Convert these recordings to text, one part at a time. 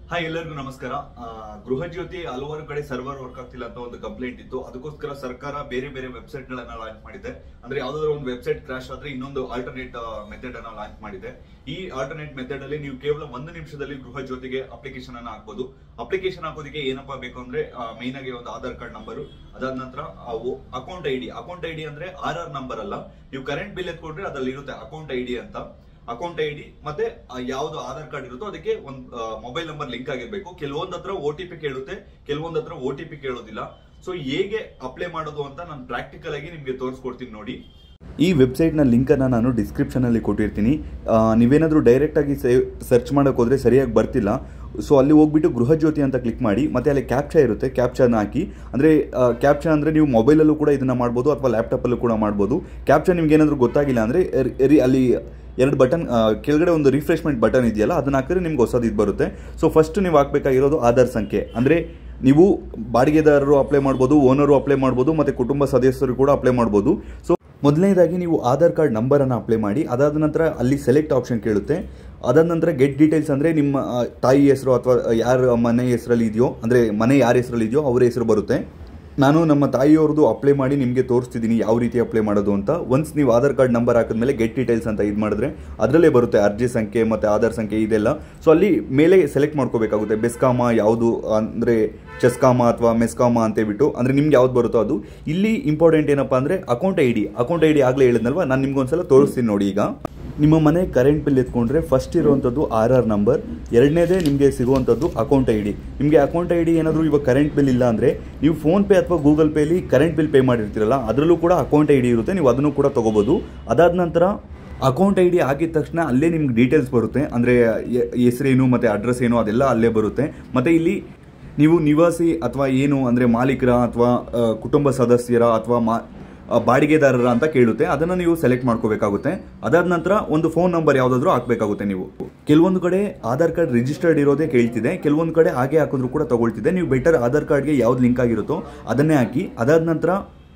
hi ಎಲ್ಲರಿಗೂ ನಮಸ್ಕಾರ ಆ, ಗೃಹ ಜ್ಯೋತಿ ಹಲವಾರು ಕಡೆ ಸರ್ವರ್ ವರ್ಕ್ ಆಗ್ತಿಲ್ಲ ಅಂತ ಒಂದು ಕಂಪ್ಲೇಂಟ್ ಇತ್ತು ಅದಕ್ಕೋಸ್ಕರ ಸರ್ಕಾರ ಬೇರೆ ಬೇರೆ ವೆಬ್ಸೈಟ್ ಗಳನ್ನ ಲಾಂಚ್ ಮಾಡಿದೆ ಅಂದ್ರೆ ಯಾವ್ದಾದ್ರು ಒಂದು ವೆಬ್ಸೈಟ್ ಕ್ರಾಶ್ ಆದ್ರೆ ಇನ್ನೊಂದು ಆಲ್ಟರ್ನೇಟ್ ಮೆಥಡ್ ಅನ್ನ ಲಾಂಚ್ ಮಾಡಿದೆ ಈ ಆಲ್ಟರ್ನೇಟ್ ಮೆಥಡ್ ಅಲ್ಲಿ ನೀವು ಕೇವಲ ಒಂದು ನಿಮಿಷದಲ್ಲಿ ಗೃಹ ಜ್ಯೋತಿಗೆ ಅಪ್ಲಿಕೇಶನ್ ಅನ್ನ ಹಾಕ್ಬೋದು ಅಪ್ಲಿಕೇಶನ್ ಹಾಕೋದಕ್ಕೆ ಏನಪ್ಪಾ ಬೇಕು ಅಂದ್ರೆ ಮೈನ್ ಆಗಿ ಒಂದು ಆಧಾರ್ ಕಾರ್ಡ್ ನಂಬರ್ ಅದಾದ ನಂತರ account I D account I D ಅಂದ್ರೆ ಆರ್ ಆರ್ ನಂಬರ್ ಅಲ್ಲ ನೀವು ಕರೆಂಟ್ ಬಿಲ್ ಎತ್ಕೊಂಡ್ರೆ ಅದ್ರಲ್ಲಿ ಇರುತ್ತೆ ಅಕೌಂಟ್ ಐ ಡಿ ಅಂತ ಅಕೌಂಟ್ ಐ ಡಿ ಮತ್ತೆ ಆ ಯಾವ್ದು ಆಧಾರ್ ಕಾರ್ಡ್ ಇರುತ್ತೋ ಅದಕ್ಕೆ ಒಂದು ಮೊಬೈಲ್ ನಂಬರ್ ಲಿಂಕ್ ಆಗಿರ್ಬೇಕು ಕೆಲವೊಂದ್ ಹತ್ರ ಓ ಟಿ ಪಿ ಕೇಳುತ್ತೆ ಕೆಲವೊಂದ್ ಹತ್ರ ಓ ಟಿ ಪಿ ಕೇಳೋದಿಲ್ಲ ಸೊ ಹೇಗೆ ಅಪ್ಲೈ ಮಾಡೋದು ಅಂತ ನಾನು ಪ್ರಾಕ್ಟಿಕಲ್ ಆಗಿ ನಿಮ್ಗೆ ತೋರಿಸ್ಕೊಡ್ತೀನಿ ನೋಡಿ ಈ ವೆಬ್ಸೈಟ್ನ ಲಿಂಕನ್ನು ನಾನು ಡಿಸ್ಕ್ರಿಪ್ಷನಲ್ಲಿ ಕೊಟ್ಟಿರ್ತೀನಿ ಆ, ನೀವೇನಾದರೂ ಡೈರೆಕ್ಟಾಗಿ ಸರ್ಚ್ ಮಾಡೋಕೆ ಹೋದರೆ ಸರಿಯಾಗಿ ಬರ್ತಿಲ್ಲ ಸೊ ಅಲ್ಲಿ ಹೋಗ್ಬಿಟ್ಟು ಗೃಹ ಜ್ಯೋತಿ ಅಂತ ಕ್ಲಿಕ್ ಮಾಡಿ ಮತ್ತು ಅಲ್ಲಿ ಕ್ಯಾಪ್ಚಾ ಇರುತ್ತೆ ಕ್ಯಾಪ್ಚಾನ ಹಾಕಿ ಅಂದರೆ ಕ್ಯಾಪ್ಚಾ ಅಂದರೆ ನೀವು ಮೊಬೈಲಲ್ಲೂ ಕೂಡ ಇದನ್ನು ಮಾಡ್ಬೋದು ಅಥವಾ ಲ್ಯಾಪ್ಟಾಪಲ್ಲೂ ಕೂಡ ಮಾಡ್ಬೋದು ಕ್ಯಾಪ್ಚಾ ನಿಮ್ಗೆ ಏನಾದರೂ ಗೊತ್ತಾಗಿಲ್ಲ ಅಂದರೆ ಅಲ್ಲಿ ಎರಡು ಬಟನ್ ಕೆಳಗಡೆ ಒಂದು ರಿಫ್ರೆಶ್ಮೆಂಟ್ ಬಟನ್ ಇದೆಯಲ್ಲ ಅದನ್ನ ಹಾಕಿದ್ರೆ ನಿಮ್ಗೆ ಹೊಸದು ಇದು ಬರುತ್ತೆ ಸೊ ಫಸ್ಟ್ ನೀವು ಹಾಕಬೇಕಾಗಿರೋದು ಆಧಾರ್ ಸಂಖ್ಯೆ ಅಂದರೆ ನೀವು ಬಾಡಿಗೆದಾರರು ಅಪ್ಲೈ ಮಾಡ್ಬೋದು ಓನರು ಅಪ್ಲೈ ಮಾಡ್ಬೋದು ಮತ್ತು ಕುಟುಂಬ ಸದಸ್ಯರು ಕೂಡ ಅಪ್ಲೈ ಮಾಡ್ಬೋದು ಸೊ ಮೊದಲನೇದಾಗಿ ನೀವು ಆಧಾರ್ ಕಾರ್ಡ್ ನಂಬರನ್ನು ಅಪ್ಲೈ ಮಾಡಿ ಅದಾದ ನಂತರ ಅಲ್ಲಿ ಸೆಲೆಕ್ಟ್ ಆಪ್ಷನ್ ಕೇಳುತ್ತೆ ಅದಾದ ನಂತರ ಗೆಟ್ ಡೀಟೇಲ್ಸ್ ಅಂದರೆ ನಿಮ್ಮ ಆ, ತಾಯಿ ಹೆಸರು ಅಥವಾ ಯಾರ ಮನೆ ಹೆಸರಲ್ಲಿ ಇದೆಯೋ ಅಂದರೆ ಮನೆ ಯಾರ ಹೆಸರಲ್ಲಿ ಇದೆಯೋ ಅವರ ಹೆಸರು ಬರುತ್ತೆ ನಾನು ನಮ್ಮ ತಾಯಿಯವ್ರದ್ದು ಅಪ್ಲೈ ಮಾಡಿ ನಿಮಗೆ ತೋರಿಸ್ತಿದ್ದೀನಿ ಯಾವ ರೀತಿ ಅಪ್ಲೈ ಮಾಡೋದು ಅಂತ ಒನ್ಸ್ ನೀವು ಆಧಾರ್ ಕಾರ್ಡ್ ನಂಬರ್ ಹಾಕಿದ್ಮೇಲೆ ಗೆಟ್ ಡೀಟೇಲ್ಸ್ ಅಂತ ಇದು ಮಾಡಿದ್ರೆ ಅದರಲ್ಲೇ ಬರುತ್ತೆ ಅರ್ಜಿ ಸಂಖ್ಯೆ ಮತ್ತು ಆಧಾರ್ ಸಂಖ್ಯೆ ಇದೆಲ್ಲ ಸೊ ಅಲ್ಲಿ ಮೇಲೆ ಸೆಲೆಕ್ಟ್ ಮಾಡ್ಕೋಬೇಕಾಗುತ್ತೆ ಬೆಸ್ಕಾಮ ಯಾವುದು ಅಂದರೆ ಚೆಸ್ಕಾಮ ಅಥವಾ ಮೆಸ್ಕಾಮ ಅಂತ ಹೇಳ್ಬಿಟ್ಟು ಅಂದರೆ ನಿಮ್ಗೆ ಯಾವ್ದು ಬರುತ್ತೋ ಅದು ಇಲ್ಲಿ ಇಂಪಾರ್ಟೆಂಟ್ ಏನಪ್ಪ ಅಂದರೆ account I D account I D ಆಗಲೇ ಹೇಳಿದ್ನಲ್ವಾ ನಾನು ನಿಮ್ಗೆ ಒಂದ್ಸಲ ತೋರಿಸ್ತೀನಿ ನೋಡಿ ಈಗ ನಿಮ್ಮ ಮನೆ ಕರೆಂಟ್ ಬಿಲ್ ಎತ್ಕೊಂಡ್ರೆ ಫಸ್ಟ್ ಇರುವಂಥದ್ದು ಆರ್ ಆರ್ ನಂಬರ್ ಎರಡನೇದೇ ನಿಮಗೆ ಸಿಗುವಂಥದ್ದು ಅಕೌಂಟ್ ಐ ಡಿ ನಿಮಗೆ ಅಕೌಂಟ್ ಐ ಡಿ ಏನಾದರೂ ಇವಾಗ ಕರೆಂಟ್ ಬಿಲ್ ಇಲ್ಲ ಅಂದರೆ ನೀವು ಫೋನ್ಪೇ ಅಥವಾ ಗೂಗಲ್ ಪೇಲಿ ಕರೆಂಟ್ ಬಿಲ್ ಪೇ ಮಾಡಿರ್ತೀರಲ್ಲ ಅದರಲ್ಲೂ ಕೂಡ ಅಕೌಂಟ್ ಐ ಡಿ ಇರುತ್ತೆ ನೀವು ಅದನ್ನು ಕೂಡ ತೊಗೋಬೋದು ಅದಾದ ನಂತರ ಅಕೌಂಟ್ ಐ ಡಿ ಆಗಿದ ತಕ್ಷಣ ಅಲ್ಲೇ ನಿಮ್ಗೆ ಡೀಟೇಲ್ಸ್ ಬರುತ್ತೆ ಅಂದರೆ ಹೆಸರೇನು ಮತ್ತು ಅಡ್ರೆಸ್ ಏನು ಅದೆಲ್ಲ ಅಲ್ಲೇ ಬರುತ್ತೆ ಮತ್ತು ಇಲ್ಲಿ ನೀವು ನಿವಾಸಿ ಅಥವಾ ಏನು ಅಂದರೆ ಮಾಲೀಕರ ಅಥವಾ ಆ, ಕುಟುಂಬ ಸದಸ್ಯರ ಅಥವಾ ಮಾ ಆ, ಬಾಡಿಗೆದಾರರ ಅಂತ ಕೇಳುತ್ತೆ ಅದನ್ನು ನೀವು ಸೆಲೆಕ್ಟ್ ಮಾಡ್ಕೋಬೇಕಾಗುತ್ತೆ ಅದಾದ ನಂತರ ಒಂದು ಫೋನ್ ನಂಬರ್ ಯಾವುದಾದ್ರೂ ಹಾಕಬೇಕಾಗುತ್ತೆ ನೀವು ಕೆಲವೊಂದು ಕಡೆ ಆಧಾರ್ ಕಾರ್ಡ್ ರಿಜಿಸ್ಟರ್ಡ್ ಇರೋದೇ ಕೇಳ್ತಿದೆ ಕೆಲವೊಂದು ಕಡೆ ಹಾಗೆ ಹಾಕಿದ್ರು ಕೂಡ ತಗೊಳ್ತಿದೆ ನೀವು ಬೆಟರ್ ಆಧಾರ್ ಕಾರ್ಡ್ಗೆ ಯಾವ್ದು ಲಿಂಕ್ ಆಗಿರುತ್ತೋ ಅದನ್ನೇ ಹಾಕಿ ಅದಾದ ನಂತರ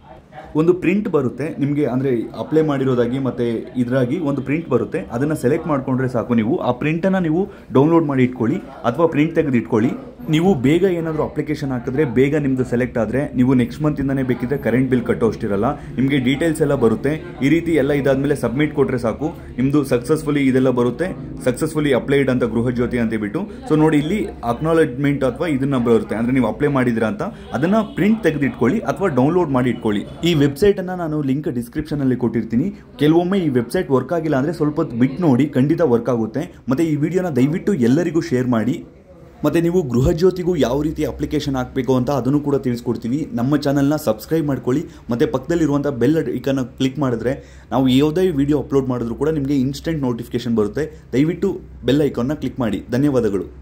ಒಂದು ಪ್ರಿಂಟ್ ಬರುತ್ತೆ ನಿಮಗೆ ಅಂದರೆ ಅಪ್ಲೈ ಮಾಡಿರೋದಾಗಿ ಮತ್ತು ಇದರಾಗಿ ಒಂದು ಪ್ರಿಂಟ್ ಬರುತ್ತೆ ಅದನ್ನು ಸೆಲೆಕ್ಟ್ ಮಾಡಿಕೊಂಡ್ರೆ ಸಾಕು ನೀವು ಆ ಪ್ರಿಂಟನ್ನು ನೀವು ಡೌನ್ಲೋಡ್ ಮಾಡಿ ಇಟ್ಕೊಳ್ಳಿ ಅಥವಾ ಪ್ರಿಂಟ್ ತೆಗೆದು ಇಟ್ಕೊಳ್ಳಿ ನೀವು ಬೇಗ ಏನಾದರೂ ಅಪ್ಲಿಕೇಶನ್ ಹಾಕಿದ್ರೆ ಬೇಗ ನಿಮ್ಮದು ಸೆಲೆಕ್ಟ್ ಆದರೆ ನೀವು ನೆಕ್ಸ್ಟ್ ಮಂತಿಂದನೇ ಬೇಕಿದ್ರೆ ಕರೆಂಟ್ ಬಿಲ್ ಕಟ್ಟೋ ಅಷ್ಟಿರಲ್ಲ ನಿಮಗೆ ಡೀಟೇಲ್ಸ್ ಎಲ್ಲ ಬರುತ್ತೆ ಈ ರೀತಿ ಎಲ್ಲ ಇದಾದಮೇಲೆ ಸಬ್ಮಿಟ್ ಕೊಟ್ಟರೆ ಸಾಕು ನಿಮ್ಮದು ಸಕ್ಸಸ್ಫುಲಿ ಇದೆಲ್ಲ ಬರುತ್ತೆ ಸಕ್ಸಸ್ಫುಲಿ ಅಪ್ಲೈಡ್ ಅಂತ ಗೃಹ ಜ್ಯೋತಿ ಅಂತ ಹೇಳ್ಬಿಟ್ಟು ಸೊ ನೋಡಿ ಇಲ್ಲಿ ಅಕ್ನಾಲೆಜ್ಮೆಂಟ್ ಅಥವಾ ಇದನ್ನ ಬರುತ್ತೆ ಅಂದರೆ ನೀವು ಅಪ್ಲೈ ಮಾಡಿದಿರಾ ಅಂತ ಅದನ್ನು ಪ್ರಿಂಟ್ ತೆಗೆದಿಟ್ಕೊಳ್ಳಿ ಅಥವಾ ಡೌನ್ಲೋಡ್ ಮಾಡಿ ಇಟ್ಕೊಳ್ಳಿ ಈ ವೆಬ್ಸೈಟನ್ನು ನಾನು ಲಿಂಕ್ ಡಿಸ್ಕ್ರಿಪ್ಷನಲ್ಲಿ ಕೊಟ್ಟಿರ್ತೀನಿ ಕೆಲವೊಮ್ಮೆ ಈ ವೆಬ್ಸೈಟ್ ವರ್ಕ್ ಆಗಿಲ್ಲ ಅಂದರೆ ಸ್ವಲ್ಪ ಹೊತ್ತು ಬಿಟ್ಟು ನೋಡಿ ಖಂಡಿತ ವರ್ಕ್ ಆಗುತ್ತೆ ಮತ್ತು ಈ ವಿಡಿಯೋನ ದಯವಿಟ್ಟು ಎಲ್ಲರಿಗೂ ಶೇರ್ ಮಾಡಿ ಮತ್ತು ನೀವು ಗೃಹ ಜ್ಯೋತಿಗೂ ಯಾವ ರೀತಿ ಅಪ್ಲಿಕೇಶನ್ ಹಾಕಬೇಕು ಅಂತ ಅದನ್ನು ಕೂಡ ತಿಳಿಸ್ಕೊಡ್ತೀವಿ ನಮ್ಮ ಚಾನಲ್ನ ಸಬ್ಸ್ಕ್ರೈಬ್ ಮಾಡ್ಕೊಳ್ಳಿ ಮತ್ತು ಪಕ್ಕದಲ್ಲಿರುವಂಥ ಬೆಲ್ ಐಕನ್ನ ಕ್ಲಿಕ್ ಮಾಡಿದ್ರೆ ನಾವು ಯಾವುದೇ ವಿಡಿಯೋ ಅಪ್ಲೋಡ್ ಮಾಡಿದ್ರು ಕೂಡ ನಿಮಗೆ ಇನ್ಸ್ಟೆಂಟ್ ನೋಟಿಫಿಕೇಶನ್ ಬರುತ್ತೆ ದಯವಿಟ್ಟು ಬೆಲ್ ಐಕಾನ್ನ ಕ್ಲಿಕ್ ಮಾಡಿ ಧನ್ಯವಾದಗಳು